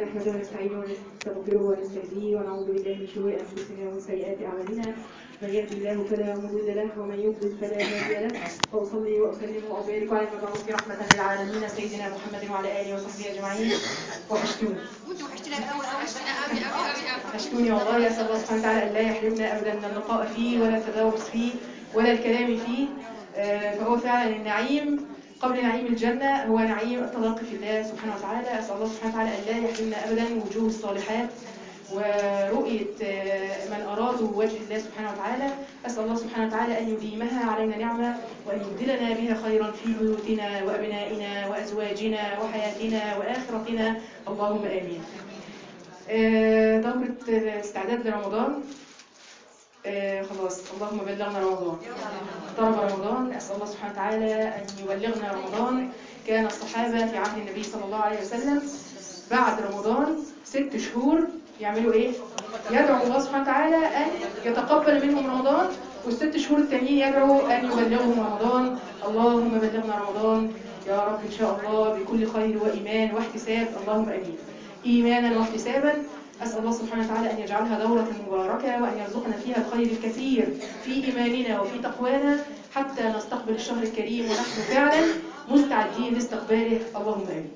نحمده ونستعينه ونستغفره ونستهديه ونعوذ بالله من شرور انفسنا ومن سيئات اعمالنا من يهد الله فلا مضل له ومن يضلل فلا هادي له واصلي واسلم وابارك على المبعوث رحمه للعالمين سيدنا محمد وعلى اله وصحبه اجمعين وحشتوني وانتوا وحشتنا قوي وحشتنا قوي قوي قوي وحشتوني والله اسال الله سبحانه وتعالى ان لا يحرمنا ابدا من اللقاء فيه ولا التدارس فيه ولا الكلام فيه آه، فهو فعلا النعيم قبل نعيم الجنة هو نعيم التلقي في الله سبحانه وتعالى أسأل الله سبحانه وتعالى أن لا يحرمنا أبدا وجوه الصالحات ورؤية آه، من أرادوا وجه الله سبحانه وتعالى أسأل الله سبحانه وتعالى أن يديمها علينا نعمة وأن يبدلنا بها خيرا في بيوتنا وأبنائنا وأزواجنا وحياتنا وآخرتنا اللهم آمين آه، دورة آه، استعداد لرمضان آه، خلاص اللهم بلغنا رمضان اقترب رمضان أسأل الله سبحانه وتعالى أن يبلغنا رمضان كان الصحابة في عهد النبي صلى الله عليه وسلم بعد رمضان ست شهور يعملوا إيه؟ يدعو الله سبحانه وتعالى أن يتقبل منهم رمضان والست شهور التانيين يدعو أن يبلغهم رمضان اللهم بلغنا رمضان يا رب إن شاء الله بكل خير وإيمان واحتساب اللهم أمين إيمانا واحتسابا أسأل الله سبحانه وتعالى أن يجعلها دورة مباركة وأن يرزقنا فيها الخير الكثير في إيماننا وفي تقوانا حتى نستقبل الشهر الكريم ونحن فعلا مستعدين لاستقباله اللهم آمين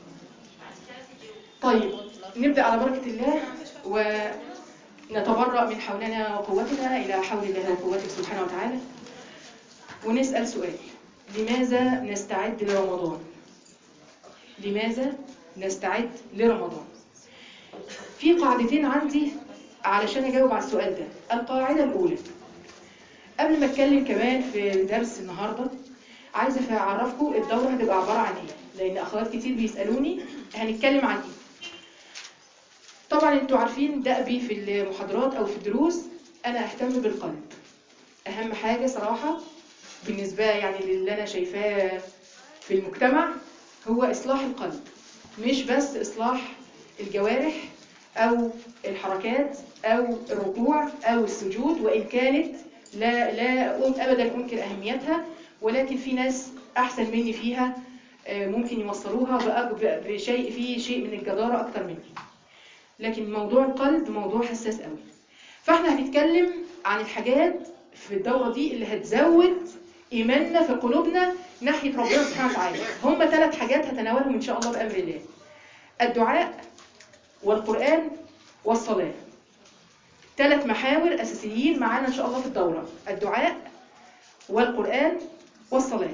طيب نبدأ على بركة الله ونتبرأ من حولنا وقوتنا إلى حول الله وقوته سبحانه وتعالى ونسأل سؤال لماذا نستعد لرمضان لماذا نستعد لرمضان في قاعدتين عندي علشان اجاوب على السؤال ده القاعده الاولى قبل ما اتكلم كمان في درس النهارده عايزه اعرفكم الدوره هتبقى عباره عن ايه لان اخوات كتير بيسالوني هنتكلم عن ايه طبعا انتوا عارفين دأبي في المحاضرات او في الدروس انا اهتم بالقلب اهم حاجه صراحه بالنسبه يعني للي انا شايفاه في المجتمع هو اصلاح القلب مش بس اصلاح الجوارح أو الحركات أو الركوع أو السجود وإن كانت لا لا أبدا أنكر أهميتها ولكن في ناس أحسن مني فيها آه، ممكن يوصلوها بأج- بشيء فيه شيء من الجدارة أكتر مني لكن موضوع القلب موضوع حساس قوي فاحنا هنتكلم عن الحاجات في الدورة دي اللي هتزود إيماننا في قلوبنا ناحية ربنا سبحانه وتعالى هم ثلاث حاجات هتناولهم إن شاء الله بأمر الله الدعاء والقرآن والصلاة ثلاث محاور أساسيين معانا إن شاء الله في الدورة الدعاء والقرآن والصلاة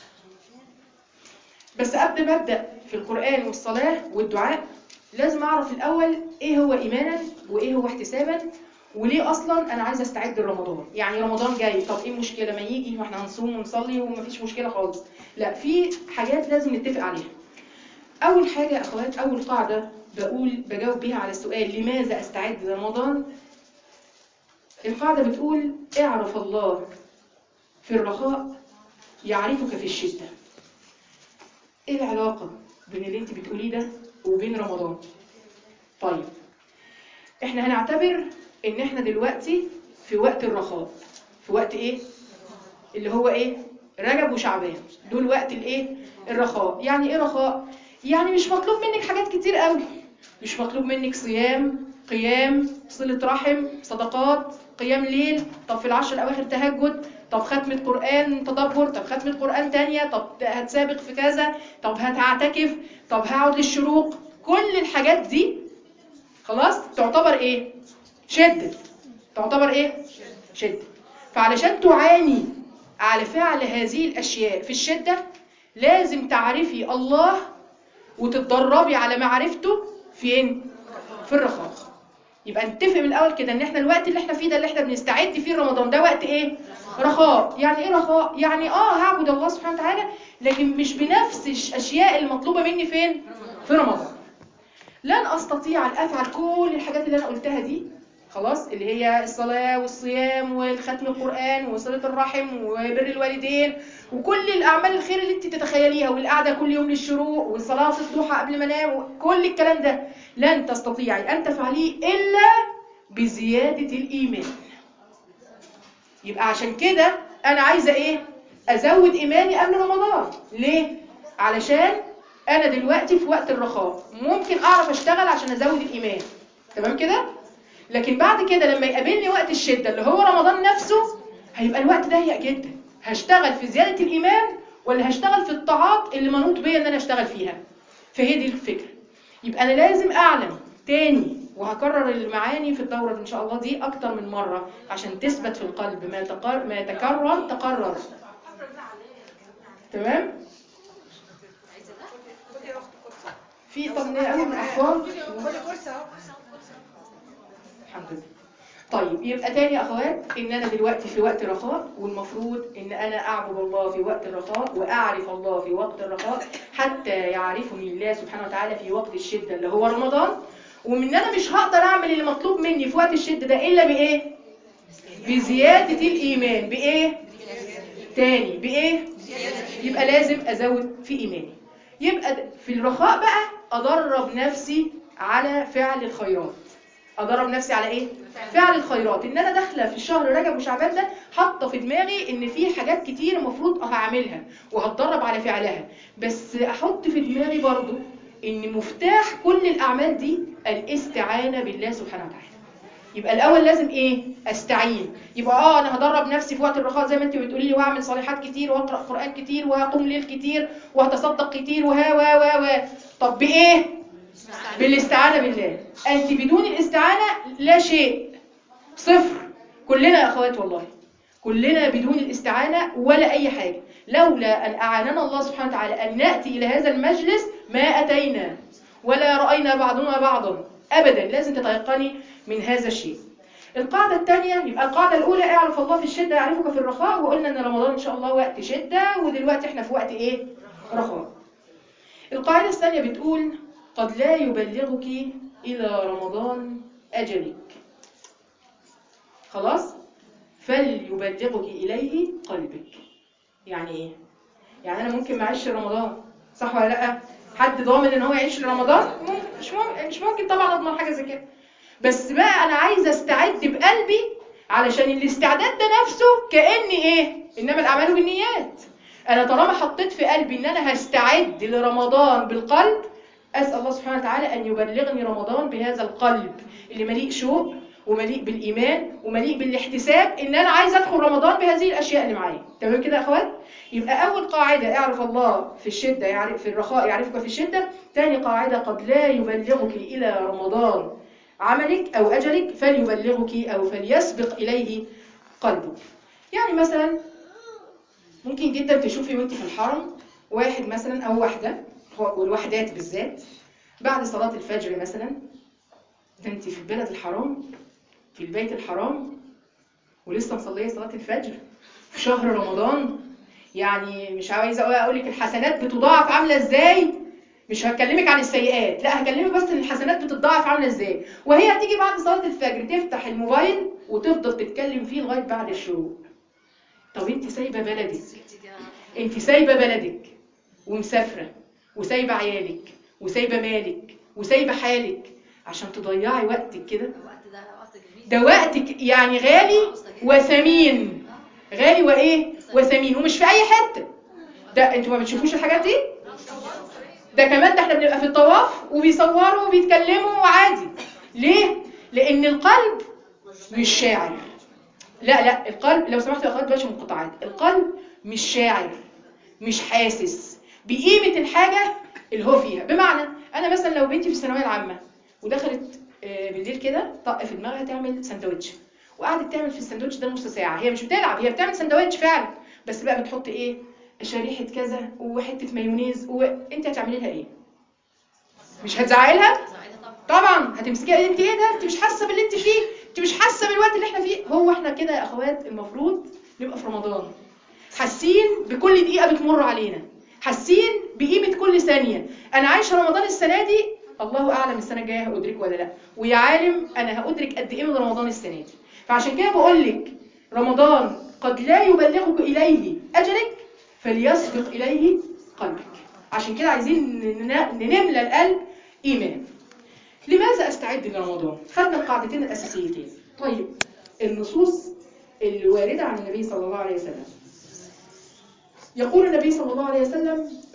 بس قبل ما أبدأ في القرآن والصلاة والدعاء لازم أعرف الأول إيه هو إيمانا وإيه هو احتسابا وليه أصلا أنا عايزة أستعد لرمضان يعني رمضان جاي طب إيه المشكلة ما يجي وإحنا هنصوم ونصلي ومفيش مشكلة خالص لا في حاجات لازم نتفق عليها أول حاجة يا أخوات أول قاعدة بقول بجاوب بيها على السؤال لماذا أستعد لرمضان القاعدة بتقول اعرف الله في الرخاء يعرفك في الشدة ايه العلاقة بين اللي انت بتقوليه ده وبين رمضان طيب احنا هنعتبر ان احنا دلوقتي في وقت الرخاء في وقت ايه اللي هو ايه رجب وشعبان دول وقت الايه الرخاء يعني ايه رخاء يعني مش مطلوب منك حاجات كتير قوي مش مطلوب منك صيام قيام صلة رحم صدقات قيام ليل طب في العشر الأواخر تهجد طب ختمة قرآن تدبر طب ختمة قرآن تانية طب هتسابق في كذا طب هتعتكف طب هقعد للشروق كل الحاجات دي خلاص تعتبر ايه شدة تعتبر ايه شدة فعلشان تعاني على فعل هذه الأشياء في الشدة لازم تعرفي الله وتتدربي على معرفته فين في الرخاء يبقى نتفق من الاول كده ان احنا الوقت اللي احنا فيه ده اللي احنا بنستعد فيه رمضان ده وقت ايه رخاء يعني ايه رخاء يعني اه هعبد الله سبحانه وتعالى لكن مش بنفس الاشياء المطلوبه مني فين في رمضان لن استطيع ان افعل كل الحاجات اللي انا قلتها دي خلاص اللي هي الصلاة والصيام والختم القرآن وصلة الرحم وبر الوالدين وكل الأعمال الخير اللي انت تتخيليها والقعدة كل يوم للشروق وصلاة الضحى قبل ما انام كل الكلام ده لن تستطيعي أن تفعليه إلا بزيادة الإيمان يبقى عشان كده أنا عايزة إيه؟ أزود إيماني قبل رمضان ليه؟ علشان انا دلوقتي في وقت الرخاء ممكن اعرف اشتغل عشان ازود الايمان تمام كده لكن بعد كده لما يقابلني وقت الشده اللي هو رمضان نفسه هيبقى الوقت ضيق جدا هشتغل في زياده الايمان ولا هشتغل في الطاعات اللي منوط بيا ان انا اشتغل فيها فهي دي الفكره يبقى انا لازم اعلم تاني وهكرر المعاني في الدورة إن شاء الله دي أكتر من مرة عشان تثبت في القلب ما, تقر... ما يتكرر تقرر تمام؟ في طب نقول أخبار الحمد لله طيب يبقى تاني يا اخوات ان انا دلوقتي في وقت رخاء والمفروض ان انا اعبد الله في وقت الرخاء واعرف الله في وقت الرخاء حتى يعرفني الله سبحانه وتعالى في وقت الشده اللي هو رمضان ومن انا مش هقدر اعمل اللي مطلوب مني في وقت الشده ده الا بايه بزياده الايمان بايه تاني بايه يبقى لازم ازود في ايماني يبقى د- في الرخاء بقى ادرب نفسي على فعل الخيرات ادرب نفسي على ايه فعل الخيرات ان انا داخله في شهر رجب وشعبان ده حاطه في دماغي ان في حاجات كتير المفروض هعملها وهتدرب على فعلها بس احط في دماغي برضو ان مفتاح كل الاعمال دي الاستعانه بالله سبحانه وتعالى يبقى الاول لازم ايه استعين يبقى اه انا هدرب نفسي في وقت الرخاء زي ما انت بتقولي لي واعمل صالحات كتير واقرا قران كتير وهقوم ليل كتير وهتصدق كتير وها وا وا وا طب بايه بالاستعانه بالله انت بدون الاستعانه لا شيء صفر كلنا يا اخوات والله كلنا بدون الاستعانه ولا اي حاجه لولا ان اعاننا الله سبحانه وتعالى ان ناتي الى هذا المجلس ما اتينا ولا راينا بعضنا بعضا ابدا لازم تتيقني من هذا الشيء القاعدة الثانية يبقى القاعدة الأولى اعرف الله في الشدة يعرفك في الرخاء وقلنا إن رمضان إن شاء الله وقت شدة ودلوقتي إحنا في وقت إيه؟ رخاء. القاعدة الثانية بتقول قد لا يبلغك إلى رمضان أجلك. خلاص؟ فليبلغك إليه قلبك. يعني إيه؟ يعني أنا ممكن ما أعيش رمضان صح ولا لأ؟ حد ضامن إن هو يعيش رمضان؟ ممكن مش ممكن مش ممكن طبعا أضمن حاجة زي كده. بس بقى انا عايزه استعد بقلبي علشان الاستعداد ده نفسه كاني ايه انما الاعمال بالنيات انا طالما حطيت في قلبي ان انا هستعد لرمضان بالقلب اسال الله سبحانه وتعالى ان يبلغني رمضان بهذا القلب اللي مليء شوق ومليء بالايمان ومليء بالاحتساب ان انا عايزه ادخل رمضان بهذه الاشياء اللي معايا تمام كده يا اخوات يبقى اول قاعده اعرف الله في الشده يعرف في الرخاء يعرفك في الشده ثاني قاعده قد لا يبلغك الى رمضان عملك أو أجلك فليبلغك أو فليسبق إليه قلبك يعني مثلا ممكن جدا تشوفي وانت في الحرم واحد مثلا أو واحدة والوحدات بالذات بعد صلاة الفجر مثلا ده انت في البلد الحرام في البيت الحرام ولسه مصلية صلاة الفجر في شهر رمضان يعني مش عايزة أقول لك الحسنات بتضاعف عاملة ازاي مش هكلمك عن السيئات لا هكلمك بس ان الحسنات بتتضاعف عامله ازاي وهي هتيجي بعد صلاه الفجر تفتح الموبايل وتفضل تتكلم فيه لغايه بعد الشروق طب انت سايبه بلدك انت سايبه بلدك ومسافره وسايبه عيالك وسايبه مالك وسايبه حالك عشان تضيعي وقتك كده الوقت ده وقت جميل ده وقتك يعني غالي وثمين غالي وايه وثمين ومش في اي حته ده انتوا ما بتشوفوش الحاجات دي ده كمان ده احنا بنبقى في الطواف وبيصوروا وبيتكلموا وعادي ليه لان القلب مش شاعر لا لا القلب لو سمحتوا يا اخوات بلاش منقطعات القلب مش شاعر مش حاسس بقيمه الحاجه اللي هو فيها بمعنى انا مثلا لو بنتي في الثانويه العامه ودخلت آه، بالليل كده طق في دماغها تعمل سندوتش وقعدت تعمل في السندوتش ده نص ساعه هي مش بتلعب هي بتعمل سندوتش فعلا بس بقى بتحط ايه شريحه كذا وحته مايونيز وانت هتعملي لها ايه مش هتزعلها ساعتها طبعا طبعا هتمسكيها انت ايه ده انت مش حاسه باللي انت فيه انت مش حاسه بالوقت اللي احنا فيه هو احنا كده يا اخوات المفروض نبقى في رمضان حاسين بكل دقيقه بتمر علينا حاسين بقيمه كل ثانيه انا عايشه رمضان السنه دي الله اعلم السنه الجايه هادرك ولا لا ويا عالم انا هادرك قد ايه من رمضان السنه دي فعشان كده بقول لك رمضان قد لا يبلغك اليه اجلك فليسبق اليه قلبك عشان كده عايزين نن- نملى القلب ايمان لماذا استعد لرمضان خدنا القاعدتين الاساسيتين طيب النصوص الوارده عن النبي صلى الله عليه وسلم يقول النبي صلى الله عليه وسلم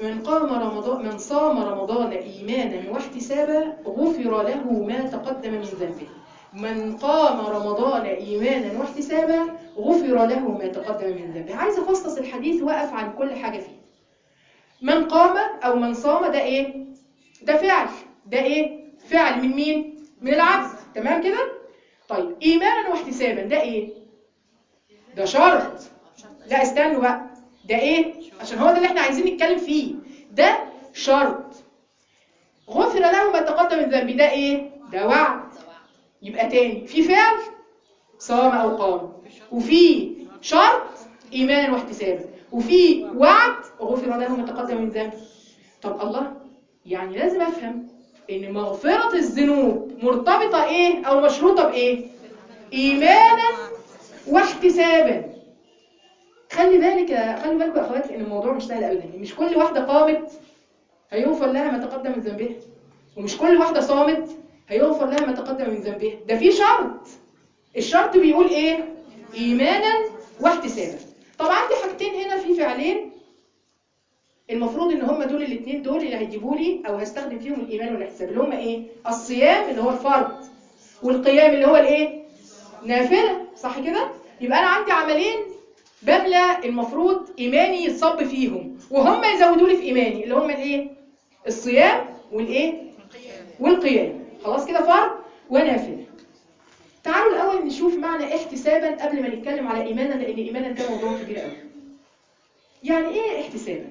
من قام رمضان من صام رمضان إيمانا واحتسابا غفر له ما تقدم من ذنبه من قام رمضان إيمانا واحتسابا غفر له ما تقدم من ذنبه عايز أفصص الحديث وقف عن كل حاجة فيه من قام أو من صام ده إيه؟ ده فعل ده إيه؟ فعل من مين؟ من العبد تمام كده؟ طيب إيمانا واحتسابا ده إيه؟ ده شرط لا استنوا بقى ده ايه عشان هو ده اللي احنا عايزين نتكلم فيه ده شرط غفر له ما تقدم من ذنبه ده ايه ده وعد يبقى تاني في فعل صام او قام وفي شرط ايمانا واحتسابا وفي وعد غفر له ما تقدم من ذنبه طب الله يعني لازم افهم ان مغفرة الذنوب مرتبطة ايه او مشروطة بايه ايمانا واحتسابا خلي بالك خلي بالكم يا اخواتي ان الموضوع مش سهل ابدا مش كل واحده قامت هيغفر لها ما تقدم من ذنبها ومش كل واحده صامت هيغفر لها ما تقدم من ذنبها ده في شرط الشرط بيقول ايه ايمانا واحتسابا طب عندي حاجتين هنا في فعلين المفروض ان هم دول الاثنين دول اللي هيجيبوا لي او هستخدم فيهم الايمان والاحتساب اللي هم ايه الصيام اللي هو الفرض والقيام اللي هو الايه نافله صح كده يبقى انا عندي عملين بملى المفروض ايماني يتصب فيهم وهم يزودوا لي في ايماني اللي هم الايه الصيام والايه والقيام خلاص كده فرض ونافله تعالوا الاول نشوف معنى احتسابا قبل ما نتكلم على ايمانا لان ايمانا ده موضوع كبير قوي يعني ايه احتسابا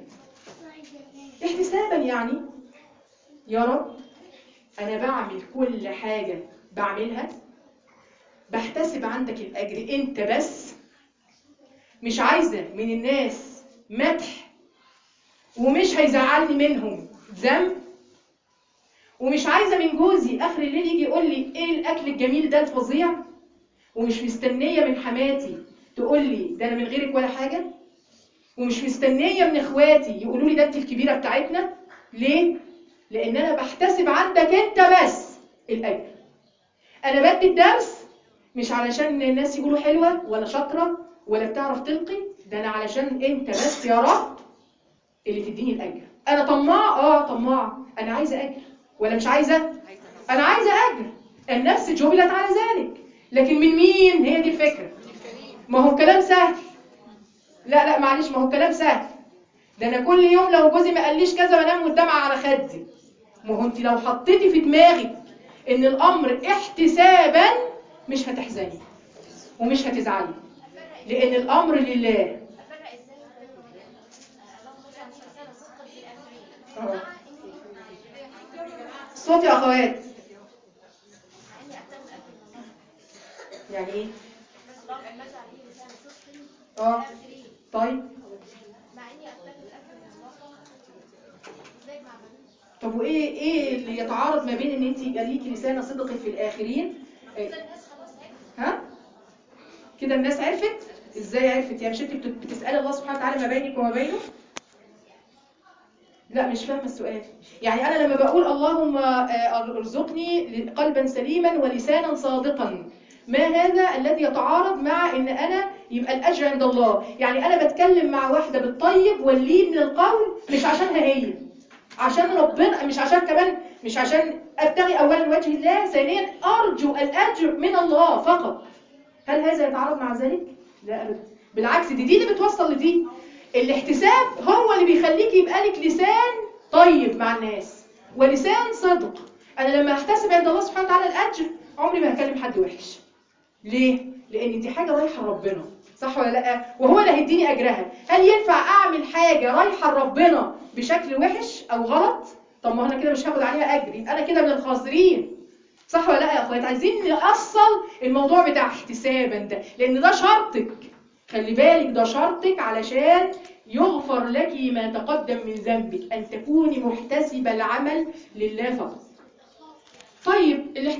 احتسابا يعني يا رب انا بعمل كل حاجه بعملها بحتسب عندك الاجر انت بس مش عايزة من الناس مدح ومش هيزعلني منهم ذنب ومش عايزة من جوزي آخر الليل يجي يقول لي إيه الأكل الجميل ده الفظيع ومش مستنية من حماتي تقول لي ده أنا من غيرك ولا حاجة ومش مستنية من إخواتي يقولوا لي ده أنت الكبيرة بتاعتنا ليه؟ لأن أنا بحتسب عندك أنت بس الأجر أنا بدي الدرس مش علشان الناس يقولوا حلوة ولا شاطرة ولا بتعرف تلقي ده انا علشان انت بس يا رب اللي تديني الاجر انا طماع اه طماع انا عايزه اجر ولا مش عايزه انا عايزه اجر النفس جبلت على ذلك لكن من مين هي دي الفكره ما هو كلام سهل لا لا معلش ما هو كلام سهل ده انا كل يوم لو جوزي ما قاليش كذا بنام والدمعه على خدي ما هو انت لو حطيتي في دماغك ان الامر احتسابا مش هتحزني ومش هتزعلي لأن الأمر لله أهو. صوت يا أخوات يعني إيه؟ اه طيب طب وايه ايه اللي يتعارض ما بين ان انت يبقى ليكي لسان صدق في الاخرين إيه؟ ها كده الناس عرفت ازاي عرفت يعني مش انت بت- بتسالي الله سبحانه وتعالى ما بينك وما بينه لا مش فاهمه السؤال يعني انا لما بقول اللهم آه، ارزقني قلبا سليما ولسانا صادقا ما هذا الذي يتعارض مع ان انا يبقى الاجر عند الله يعني انا بتكلم مع واحده بالطيب واللين من القول مش عشانها هي عشان ربنا مش عشان كمان مش عشان ابتغي اولا وجه الله ثانيا ارجو الاجر من الله فقط هل هذا يتعارض مع ذلك لا ابدا بالعكس دي دي اللي بتوصل لدي الاحتساب هو اللي بيخليك يبقى لك لسان طيب مع الناس ولسان صدق انا لما احتسب عند الله سبحانه وتعالى الاجر عمري ما هكلم حد وحش ليه لان دي حاجه رايحه لربنا صح ولا لا وهو اللي هيديني اجرها هل ينفع اعمل حاجه رايحه لربنا بشكل وحش او غلط طب ما انا كده مش هاخد عليها اجر يبقى انا كده من الخاسرين صح ولا لا يا اخوات عايزين نأصل الموضوع بتاع احتسابا ده لان ده شرطك خلي بالك ده شرطك علشان يغفر لك ما تقدم من ذنبك ان تكوني محتسبه العمل لله فقط طيب